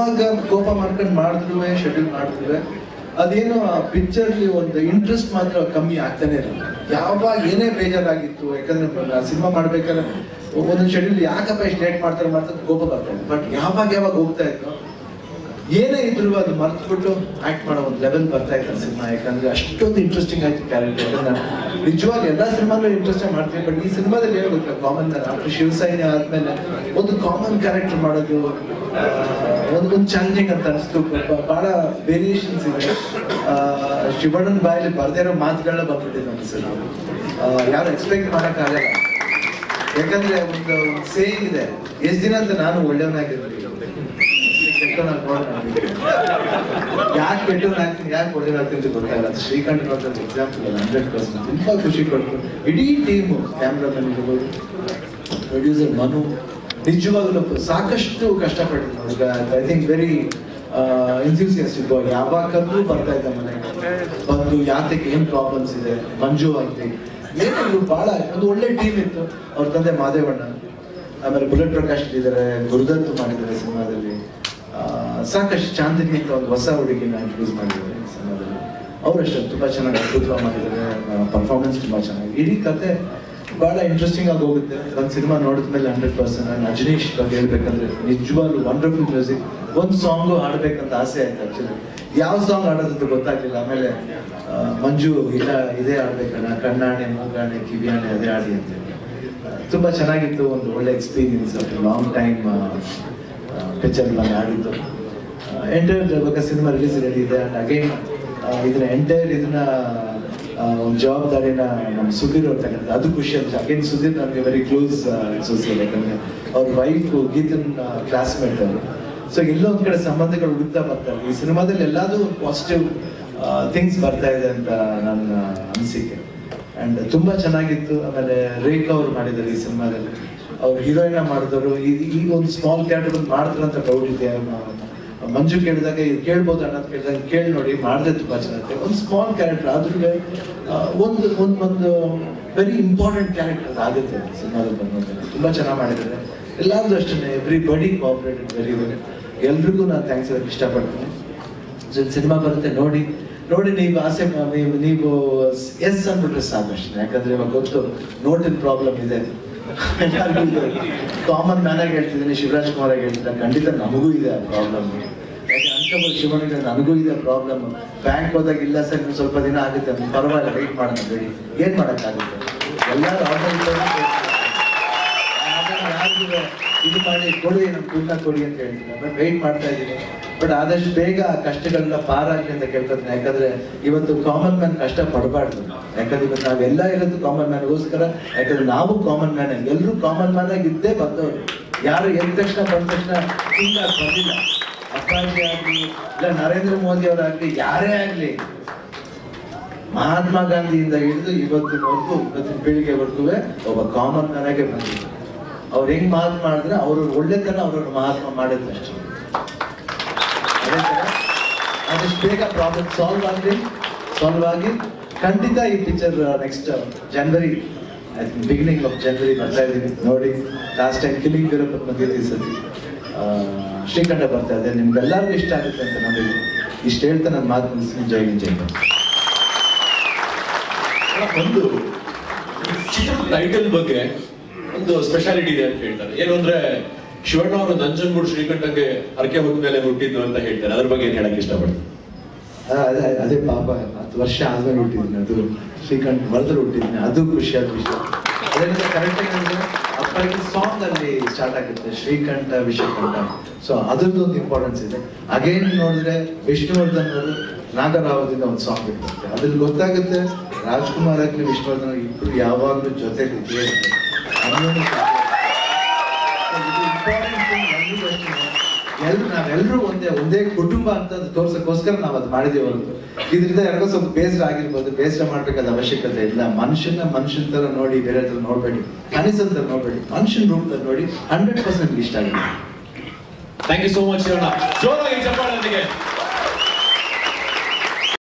ಯಾವಾಗ ಕೋಪ ಮಾಡ್ಕೊಂಡು ಮಾಡಿದ್ರು ಶೆಡ್ಯೂಲ್ ಮಾಡಿದ್ರು ಅದೇನೋ ಆ ಪಿಕ್ಚರ್ಲಿ ಒಂದು ಇಂಟ್ರೆಸ್ಟ್ ಮಾತ್ರ ಕಮ್ಮಿ ಆಗ್ತಾನೆ ಇರಲಿಲ್ಲ ಯಾವಾಗ ಏನೇ ಬೇಜಾರಾಗಿತ್ತು ಯಾಕಂದ್ರೆ ಸಿನಿಮಾ ಮಾಡ್ಬೇಕಾದ್ರೆ ಒಂದೊಂದು ಶೆಡ್ಯೂಲ್ ಯಾಕಪ್ಪ ಇಷ್ಟು ಲೇಟ್ ಮಾಡ್ತಾರೆ ಮಾಡ್ತಾರೆ ಕೋಪ ಬರ್ತಾ ಇತ್ತು ಬಟ್ ಯಾವಾಗ ಯಾವಾಗ ಹೋಗ್ತಾ ಇತ್ತು ಏನೇ ಇದ್ರು ಅದು ಮರ್ತ್ಬಿಟ್ಟು ಆಕ್ಟ್ ಮಾಡೋ ಒಂದು ಲೆವೆಲ್ ಬರ್ತಾ ಇತ್ತು ಸಿನಿಮಾ ಯಾಕಂದ್ರೆ ಅಷ್ಟೊಂದು ಇಂಟ್ರೆಸ್ಟಿಂಗ್ ಆಯ್ತು ಕ್ಯಾರೆಕ್ಟರ್ ಯಾಕಂದ್ರೆ ನಿಜವಾಗಿ ಎಲ್ಲಾ ಸಿನಿಮಾಗಳು ಇಂಟ್ರೆಸ್ಟಿಂಗ್ ಮಾಡ್ತೀವಿ ಬಟ್ ಈ ಸಿನಿಮಾದಲ್ಲಿ ಹೇಳ್ಬೇಕು ಕಾಮನ್ ಆಫ್ಟರ್ ಶಿವಸೈನ್ಯ ಆದ್ಮೇಲೆ ಒಂದು ಕಾಮನ್ ಕ್ಯಾರೆಕ್ಟರ್ ಮಾಡೋದು ಆ, ಒಂದು ಒಂದು ಚಾಲೆಂಜಿಂಗ್ ಅಂತ ಅನಿಸ್ತು ಬಹಳ ವೇರಿಯೇಷನ್ಸ್ ಇದೆ ಆ, ಶಿವಣ್ಣನ ಬಾಯಲ್ಲಿ ಬರ್ದೇ ಇರೋ ಮಾತುಗಳನ್ನ ಬಂದ್ಬಿಟ್ಟಿದೆ ಅನ್ಸುತ್ತೆ ಆ, ಯಾರು ಎಕ್ಸ್ಪೆಕ್ಟ್ ಮಾಡೋಕ್ಕಾಗಲ್ಲ ಯಾಕಂದ್ರೆ ಒಂದು ಸೇಮ್ ಇದೆ ಎಷ್ಟು ದಿನ ಅಂತ ನಾನು ಒಳ್ಳೆಯವನಾಗಿರ್ತೀನಿ ಯಾಕೆ ಕೆಟ್ಟವನಾಗ್ತೀನಿ ಯಾಕೆ ಒಳ್ಳೆಯವನಾಗ್ತೀನಿ ಅಂತ ಗೊತ್ತಾಗಲ್ಲ ಅದು ಶ್ರೀಕಂಠ ನೋಡಿದ್ರೆ ಎಕ್ಸಾಂಪಲ್ ಹಂಡ್ರೆಡ್ ಪರ್ಸೆಂಟ್ ತುಂಬಾ ಖುಷಿ ಕೊಡ್ತು ಇಡೀ ಟೀಮು ಕ್ಯಾಮ್ರಾಮನ್ ಇರ್ಬೋದು ಪ್ರೊಡ್ಯೂಸರ್ ಮನು ನಿಜವಾಗ್ಲೂ ಸಾಕಷ್ಟು ಕಷ್ಟಪಟ್ಟಿದ್ದು ಹುಡುಗ ಐ ಥಿಂಕ್ ವೆರಿ ಎಂಥ್ಯೂಸಿಯಾಸ್ಟಿಕ್ ಯಾವಾಗ ಕರೆದು ಬರ್ತಾ ಇದ್ದ ಮನೆಗೆ ಬಂದು ಯಾತಕ್ಕೆ ಏನ್ ಪ್ರಾಬ್ಲಮ್ಸ್ ಇದೆ ಮಂಜು ಅಂತೆ ಏನಿದ್ರು ಬಹಳ ಒಂದು ಒಳ್ಳೆ ಟೀಮ್ ಇತ್ತು ಅವ್ರ ತಂದೆ ಮಾದೇವಣ್ಣ ಆಮೇಲೆ ಬುಲೆಟ್ ಪ್ರಕಾಶ್ ಇದ್ದಾರೆ ಗುರುದತ್ ಮಾಡಿದ್ದಾರೆ ಸಿನಿಮಾದಲ್ಲಿ ಆ, ಸಾಕಷ್ಟು ಚಾಂದಿನಿ ಅಂತ ಒಂದು ಹೊಸ ಹುಡುಗಿನ ಇಂಟ್ರೊಡ್ಯೂಸ್ ಮಾಡಿದ್ದಾರೆ ಸಿನಿಮಾದಲ್ಲಿ ಅವರಷ್ಟೇ ತುಂಬಾ ಚೆನ್ನಾಗಿ ಅದ್ಭುತವಾಗಿ ಮಾಡಿದ್ದಾರೆ ಪರ್ಫಾರ್ಮೆನ್ಸ್ ತುಂಬಾ ಚೆನ್ನಾಗಿ ಇಡೀ ಕತೆ ಬಹಳ ಇಂಟ್ರೆಸ್ಟಿಂಗ್ ಆಗಿ ಹೋಗುತ್ತೆ ಒಂದು ಸಿನಿಮಾ ನೋಡಿದ್ಮೇಲೆ ಹಂಡ್ರೆಡ್ ಪರ್ಸೆಂಟ್ ನಾನು ಅಜನೀಶ್ ಬಗ್ಗೆ ಹೇಳ್ಬೇಕಂದ್ರೆ ನಿಜವಾಗ್ಲೂ ವಂಡರ್ಫುಲ್ ಮ್ಯೂಸಿಕ್ ಒಂದು ಸಾಂಗು ಹಾಡ್ಬೇಕಂತ ಆಸೆ ಆಯ್ತು ಆಕ್ಚುಲಿ ಯಾವ ಸಾಂಗ್ ಆಡೋದಂತ ಗೊತ್ತಾಗ್ಲಿಲ್ಲ ಆಮೇಲೆ ಆ, ಮಂಜು ಇಲ್ಲ ಇದೇ ಆಡ್ಬೇಕಣ್ಣ ಕಣ್ಣಾಣೆ ಮೂಗಾಣೆ ಕಿವಿಯಾಣೆ ಅದೇ ಆಡಿ ಅಂತ ತುಂಬಾ ಚೆನ್ನಾಗಿತ್ತು ಒಂದು ಒಳ್ಳೆ ಎಕ್ಸ್ಪೀರಿಯನ್ಸ್ ಲಾಂಗ್ ಟೈಮ್ ಪಿಕ್ಚರ್ ನಾನು ಆಡಿದ್ದು ಎಂಟೈರ್ ಇವಾಗ ಸಿನಿಮಾ ರಿಲೀಸ್ ರೆಡಿ ಇದೆ ಅಂಡ್ ಅಗೈನ್ ಇದನ್ನ ಎಂಟೈರ್ ಇದನ್ನ ಆ, ಒಂದು ಜವಾಬ್ದಾರಿನ ನಮ್ಮ ಸುಧೀರ್ ಅವ್ರು ತಗೊಂಡಿದ್ದು ಅದು ಖುಷಿ ಅಂತ ಅಗೇನ್ ಸುಧೀರ್ ನನಗೆ ವೆರಿ ಕ್ಲೋಸ್ ಅಸೋಸಿಯೇಟ್ ಯಾಕಂದ್ರೆ ಅವ್ರ ವೈಫ್ ಗೀತನ್ ಕ್ಲಾಸ್ಮೇಟ್ ಅವರು ಸೊ ಎಲ್ಲೋ ಒಂದ್ ಕಡೆ ಸಂಬಂಧಗಳು ಹುಡುಕ್ತಾ ಬರ್ತಾರೆ ಈ ಸಿನಿಮಾದಲ್ಲಿ ಎಲ್ಲಾದ್ರೂ ಪಾಸಿಟಿವ್ ಥಿಂಗ್ಸ್ ಬರ್ತಾ ಇದೆ ಅಂತ ನನ್ನ ಅನಿಸಿಕೆ ಅಂಡ್ ತುಂಬಾ ಚೆನ್ನಾಗಿತ್ತು ಆಮೇಲೆ ರೇಖಾ ಅವ್ರು ಮಾಡಿದ್ದಾರೆ ಈ ಸಿನಿಮಾದಲ್ಲಿ ಅವ್ರು ಹೀರೋಯಿನ ಮಾಡಿದವರು ಈಗ ಒಂದು ಸ್ಮಾಲ್ ಕ್ಯಾರೆಕ್ಟರ್ ಮಾಡಿದ್ರು ಅಂತ ಡೌಟ್ ಇದೆ ಮ- ಮಂಜು ಕೇಳಿದಾಗ ಇದು ಕೇಳ್ಬೋದು ಅನ್ನೋದು ಕೇಳಿದಾಗ ಕೇಳಿ ನೋಡಿ ಮಾಡಿದ್ರೆ ತುಂಬಾ ಚೆನ್ನಾಗಿದೆ ಒಂದು ಸ್ಮಾಲ್ ಕ್ಯಾರೆಕ್ಟರ್ ಆದ್ರೂ ಒಂದು ಒಂದು ಒಂದು ವೆರಿ ಇಂಪಾರ್ಟೆಂಟ್ ಕ್ಯಾರೆಕ್ಟರ್ ಆಗುತ್ತೆ ಸಿನಿಮಾದಲ್ಲಿ ಬಂದ್ಮೇಲೆ ತುಂಬಾ ಚೆನ್ನಾಗಿ ಮಾಡಿದ್ದಾರೆ ಎಲ್ಲಾದ್ರೂ ಅಷ್ಟೇ ಎವ್ರಿ ಬಡಿ ಕೋಆಪರೇಟೆಡ್ ವೆರಿ ವೆರಿ ಎಲ್ರಿಗೂ ನಾನು ಥ್ಯಾಂಕ್ಸ್ ಹೇಳಕ್ ಇಷ್ಟಪಡ್ತೀನಿ ಸಿನಿಮಾ ಬರುತ್ತೆ ನೋಡಿ ನೋಡಿ ನೀವು ಆಸೆ ಮ- ನೀವು ನೀವು ಎಸ್ ಅಂದ್ಬಿಟ್ರೆ ಸಾಕಷ್ಟು ಯಾಕಂದ್ರೆ ಇವಾಗ ಗೊತ್ತು ನೋಟಿನ ಪ್ರಾಬ್ಲಮ್ ಇದೆ ಕಾಮನ್ ಮ್ಯಾನ್ ಆಗಿ ಹೇಳ್ತಿದ್ದೀನಿ ಶಿವರಾಜ್ ಕುಮಾರ್ ಆಗಿ ಹೇಳ್ತಿದ್ದೆ ಖಂಡಿತ ನಮಗೂ ಇದೆ ಆ ಪ್ರಾಬ್ಲಮ್ ಯಾಕೆ ಅನ್ಕೋಬೋದು ಶಿವನಿಗೆ ನನಗೂ ಇದೆ ಪ್ರಾಬ್ಲಮ್ ಬ್ಯಾಂಕ್ ಹೋದಾಗ ಇಲ್ಲ ಸರ್ ಇನ್ನು ಸ್ವಲ್ಪ ದಿನ ಆಗುತ್ತೆ ಅಂತ ಪರವಾಗಿಲ್ಲ ವೆಯ್ಟ್ ಮಾಡೋಣ ಬೇಡಿ ಏನ್ ಮಾಡಕ್ಕಾಗುತ್ತೆ ಎಲ್ಲರೂ ಯಾರಿಗೂ ಇದು ಮಾಡಿ ಕೊಡಿ ನಮ್ ದುಡ್ಡ ಕೊಡಿ ಅಂತ ಹೇಳ್ತೀನಿ ಬಟ್ ವೆಯ್ಟ್ ಮಾಡ್ತಾ ಇದ್ದೀನಿ ಬಟ್ ಆದಷ್ಟು ಬೇಗ ಆ ಕಷ್ಟಗಳನ್ನ ಪಾರಾಗಲಿ ಅಂತ ಕೇಳ್ಕೊತೀನಿ ಯಾಕಂದ್ರೆ ಇವತ್ತು ಕಾಮನ್ ಮ್ಯಾನ್ ಕಷ್ಟ ಪಡಬಾರ್ದು ಯಾಕಂದ್ರೆ ಇವತ್ತು ನಾವೆಲ್ಲ ಇರೋದು ಕಾಮನ್ ಮ್ಯಾನ್ಗೋಸ್ಕರ ಯಾಕಂದ್ರೆ ನಾವು ಕಾಮನ್ ಮ್ಯಾನ್ ಎಲ್ಲರೂ ಕಾಮನ್ ಮ್ಯಾನ್ ಆಗಿ ಇದ್ದೇ ಬಂದವರು ಯಾರು ಎದ್ದ ತಕ್ಷಣ ಬಂದ ತಕ್ಷಣ ಹಿಂಗ ಬಂದಿಲ್ಲ ಅಪ್ಪಾಜಿ ಆಗ್ಲಿ ಇಲ್ಲ ನರೇಂದ್ರ ಮೋದಿ ಅವರಾಗ್ಲಿ ಯಾರೇ ಆಗ್ಲಿ ಮಹಾತ್ಮ ಗಾಂಧಿಯಿಂದ ಹಿಡಿದು ಇವತ್ತಿನವರೆಗೂ ಇವತ್ತಿನ ಪೀಳಿಗೆವರೆಗೂ ಒಬ್ಬ ಕಾಮನ್ ಮ್ಯಾನಾಗೆ ಬಂದಿದ್ರು ಅವ್ರು ಹೆಂಗ್ ಮಹಾತ್ಮ ಮಾಡಿದ್ರೆ ಅವ್ರ ಒಳ್ಳೆತನ ಅವ್ರವ್ರ ಮಹಾತ್ಮ ಮಾಡಿದ್ದಷ್ಟೇ ಅದೇ ತರ ಆದಷ್ಟು ಬೇಗ ಪ್ರಾಬ್ಲಮ್ ಸಾಲ್ವ್ ಆಗಲಿ ಸಾಲ್ವ್ ಆಗಿ ಖಂಡಿತ ಈ picture next January beginning of January ಬರ್ತಾ ಇದೀವಿ ನೋಡಿ ಲಾಸ್ಟ್ ಟೈಮ್ ಕಿಲಿಂಗ್ ವೀರಪ್ಪ ಬಂದಿದ್ದು ಈ ಸತಿ ಆ, ಶ್ರೀಕಂಠ ಬರ್ತಾ ಇದೆ ನಿಮ್ಗೆಲ್ಲರಿಗೂ ಇಷ್ಟ ಆಗುತ್ತೆ ಅಂತ ನಂಬಿದ್ದೀನಿ ಇಷ್ಟು ಹೇಳ್ತಾ ನನ್ನ ಮಾತು ಮುಗಿಸ್ತೀನಿ ಜೈ ಹಿಂದ್, ಜೈ ಭಾರತ್. ಒಂದು ಚಿತ್ರದ ಟೈಟಲ್ ಬಗ್ಗೆ ಒಂದು ಸ್ಪೆಷಾಲಿಟಿ ಇದೆ ಅಂತ ಹೇಳ್ತಾರೆ ಏನು ಅಂದ್ರೆ ಶಿವಣ್ಣ ಅವರು ನಂಜನಗೂಡು ಶ್ರೀಕಂಠಕ್ಕೆ ಹರಕೆ ಹೊತ್ತ ಮೇಲೆ ಹುಟ್ಟಿದ್ದು ಅಂತ ಹೇಳ್ತಾರೆ ಅದ್ರ ಬಗ್ಗೆ ಏನ್ ಹೇಳಕ್ ಇಷ್ಟಪಡ್ತೀನಿ ಅ- ಅದೇ ಅದೇ ಪಾಪ ಹತ್ತು ವರ್ಷ ಆದ್ಮೇಲೆ ಹುಟ್ಟಿದ್ದೀನಿ ಅದು ಶ್ರೀಕಂಠ ಮರದಲ್ಲಿ ಹುಟ್ಟಿದ್ದೀನಿ ಅದು ಖುಷಿಯಾದ ವಿಷಯ ಅದರಿಂದ ಕರೆಕ್ಟ್ ಆಗಿ ಅಪ್ಪಾಗಿ ಸಾಂಗ್ ಅಲ್ಲಿ ಸ್ಟಾರ್ಟ್ ಆಗುತ್ತೆ ಶ್ರೀಕಂಠ ವಿಷಕಂಠ ಸೊ ಅದ್ರದ್ದು ಒಂದು ಇಂಪಾರ್ಟೆನ್ಸ್ ಇದೆ ಅಗೇನ್ ನೋಡಿದ್ರೆ ವಿಷ್ಣುವರ್ಧನ್ ಅವರು ನಾಗರಾವದಿಂದ ಒಂದು ಸಾಂಗ್ ಇರುತ್ತೆ ಅದ್ರಲ್ಲಿ ಗೊತ್ತಾಗುತ್ತೆ ರಾಜ್ಕುಮಾರ್ ಆಗ್ಲಿ ವಿಷ್ಣುವರ್ಧನ್ ಆಗ್ಲಿ ಇಬ್ರು ಯಾವಾಗ್ಲೂ ಜೊತೆಲಿ ಇದ್ದೇ ಇರ್ತಾರೆ. ಅನ್ನೋದು ಎಲ್ರು ನಾವೆಲ್ಲರೂ ಒಂದೇ ಒಂದೇ ಕುಟುಂಬ ಅಂತ ತೋರ್ಸಕ್ಕೋಸ್ಕರ ನಾವು ಅದು ಮಾಡಿದೀವಿ ಹೊರತು ಇದರಿಂದ ಯಾರಿಗೋ ಸ್ವಲ್ಪ ಬೇಸರ ಆಗಿರ್ಬೋದು ಬೇಸರ ಮಾಡ್ಬೇಕಾದ ಅವಶ್ಯಕತೆ ಇಲ್ಲ ಮನುಷ್ಯನ ಮನುಷ್ಯನ ತರ ನೋಡಿ ಬೇರೆ ತರ ನೋಡ್ಬೇಡಿ ಕನಸನ್ ತರ ನೋಡ್ಬೇಡಿ ಮನುಷ್ಯನ ರೂಪದಲ್ಲಿ ನೋಡಿ ಹಂಡ್ರೆಡ್ ಪರ್ಸೆಂಟ್ ಇಷ್ಟ ಆಗಿದೆ thank you so much Shivanna ಜೋರಾಗಿ ಚಪ್ಪಾಳೊಂದಿಗೆ